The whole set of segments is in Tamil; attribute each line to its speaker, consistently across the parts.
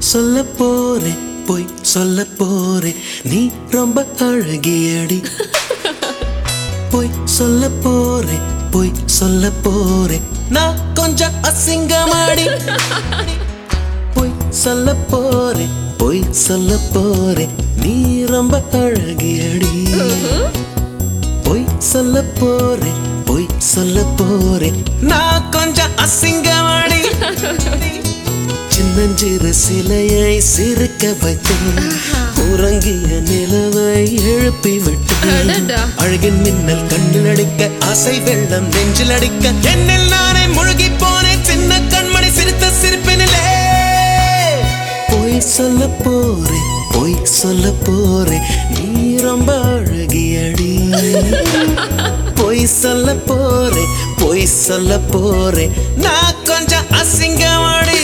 Speaker 1: சொல்ல போறேன் பொய் சொல்ல போறேன் நீ ரொம்ப அழகியடி பொய் சொல்ல போறேன் பொய் சொல்ல போறேன் நான் கொஞ்சம் அசிங்கமாடி பொய் சொல்ல போறேன் பொய் சொல்ல போறேன் நீ ரொம்ப அழகியடி பொய் சொல்ல போறேன் பொய் சொல்ல போறேன் நான் கொஞ்சம் அசிங்கமாடி சின்னஞ்சிறு சிலையை சிரிக்க வைத்தேன் உறங்கிய நிலவை எழுப்பி விட்டேன்
Speaker 2: அடடா.
Speaker 1: அழகின் மின்னல் கண்ணில் அடிக்க ஆசை வெள்ளம் நெஞ்சில் அடிக்க என்னில் நானே முழுகி போனேன் சின்ன கண்மணி சிரித்த சிரிப்பினிலே பொய் சொல்ல போறேன் பொய் சொல்ல போறேன் நீ ரொம்ப அழகியடி பொய் சொல்ல போறேன் பொய் சொல்ல போறேன் நான் கொஞ்சம் அசிங்கமாடி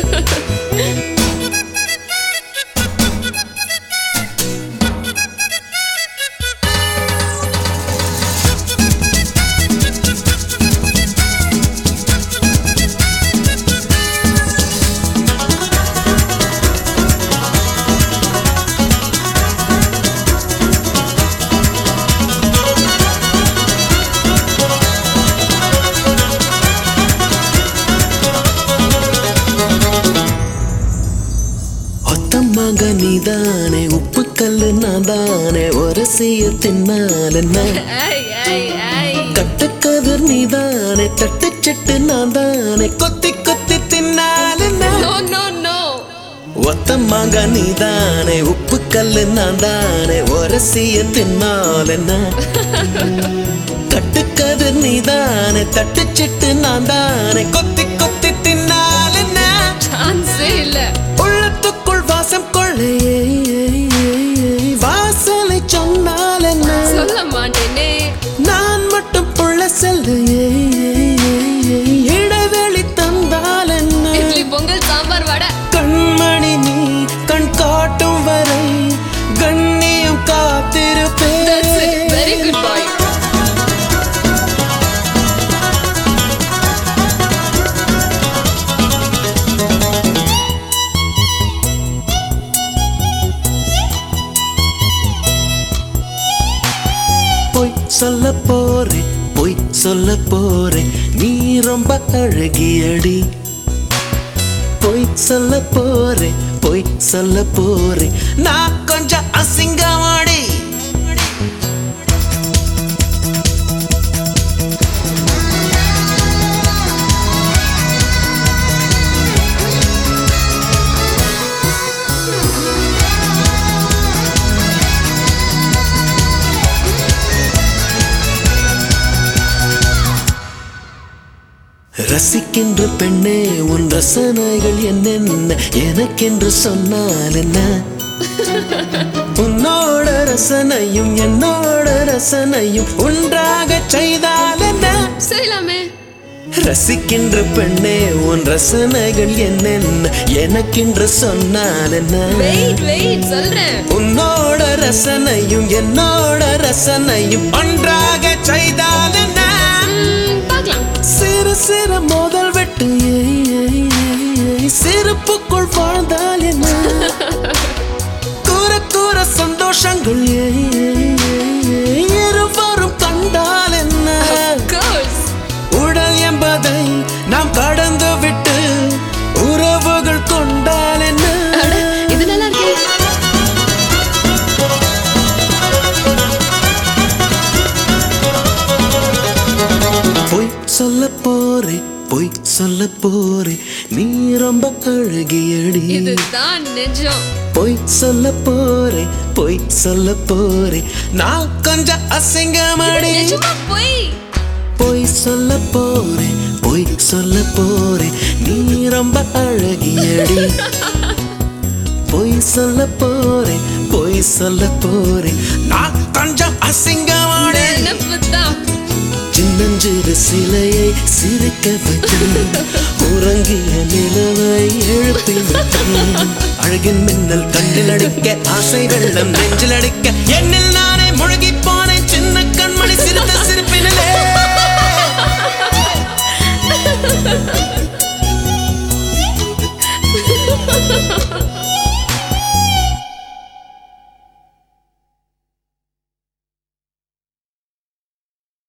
Speaker 1: ஒத்தமாக நீதானே உப்பு கல்லு நான் தானே ஒரு சீய தின்னால் என்ன
Speaker 2: ஐய், ஐய், ஐய்.
Speaker 1: கட்டுக்கதிர் நீதானே தட்டுச்சட்டு நான் தானே கொத்தி கொத்தி தின்னால் என்ன
Speaker 2: No, no, no.
Speaker 1: ஒத்தமாக நீதானே உப்பு கல்லு நான் தானே ஒரு சீய தின்னால் என்ன கட்டுக்கதிர் நீதானே தட்டுச்சட்டு நான் தானே கொத்தி கொத்தி தின்னால் என்ன
Speaker 2: Chance ஏ இல்ல.
Speaker 1: உள்ளத்துக்குள் வாசம் கொள்ளையே வாசலை சொன்னால் என்ன
Speaker 2: சொல்ல மாட்டேனே.
Speaker 1: நான் மட்டும் புள்ள செல்லையே இடைவெளி தந்தால் என்ன
Speaker 2: இட்லி, பொங்கல் சாம்பார் வடை
Speaker 1: கண்மணி நீ கண் காட்டும் வரை கண்ணியம் காத்திருப்பேன்
Speaker 2: That's it. Very good boy.
Speaker 1: பொய் சொல்ல போறேன் பொய் சொல்ல போறேன் நீ ரொம்ப அழகியடி பொய் சொல்ல போறேன் பொய் சொல்ல போறேன் நான் கொஞ்சம் அசிங்கமாடி ரசிக்கின்ற பெண்ணே உன் ரசனைகள் என்னென்ன எனக்கென்று சொன்னால் என்ன உன்னோட ரசனையும் என்னோட ரசனையும் ஒன்றாக செய்தால் என்ன
Speaker 2: செய்யலாமே
Speaker 1: ரசிக்கின்ற பெண்ணே உன் ரசனைகள் என்னென்ன எனக்கென்று சொன்னால் என்ன
Speaker 2: வெயிட் வெயிட் சொல்றேன்
Speaker 1: உன்னோட ரசனையும் என்னோட ரசனையும் ஒன்றாக செய்தால் என்ன
Speaker 2: ம், பார்க்கலாம்
Speaker 1: சிறு சிறு மோதல் வெட்டு ஏய், ஏய், ஏய், ஏய், சிரிப்புக்குள் வாழ்ந்தால் என்ன கூற கூற சந்தோஷங்கள் ஏய், ஏய், ஏய், ஏய், இருவரும் கண்டால் என்ன
Speaker 2: Course.
Speaker 1: உடல் என்பதை நாம் கடந்து விட்டு உறவுகள் கொண்டால் என்ன
Speaker 2: அட, இது நல்லா இருக்கே
Speaker 1: பொய் சொல்ல போறேன் பொய் சொல்ல போறேன் நீ ரொம்ப அழகியடி
Speaker 2: இதுதான் நிஜம்
Speaker 1: பொய் சொல்ல போறேன் பொய் சொல்ல போறேன் நான் கொஞ்சம் அசிங்கமாடி
Speaker 2: நிஜமா போய்
Speaker 1: பொய் சொல்ல போறேன் பொய் சொல்ல போறேன் நீ ரொம்ப அழகியடி பொய் சொல்ல போறேன் பொய் சொல்ல போறேன் நான் கொஞ்சம் அசிங்கமாடி
Speaker 2: நினைப்பு தான்
Speaker 1: சின்னஞ்சிறு சிலையை சிரிக்க வைத்தேன் உறங்கிய நிலவை எழுப்பி விட்டேன் அழகின் மின்னல் கண்ணில் அடிக்க ஆசை வெள்ளம் நெஞ்சில் அடிக்க என்னில் நானே முழுகி போனேன்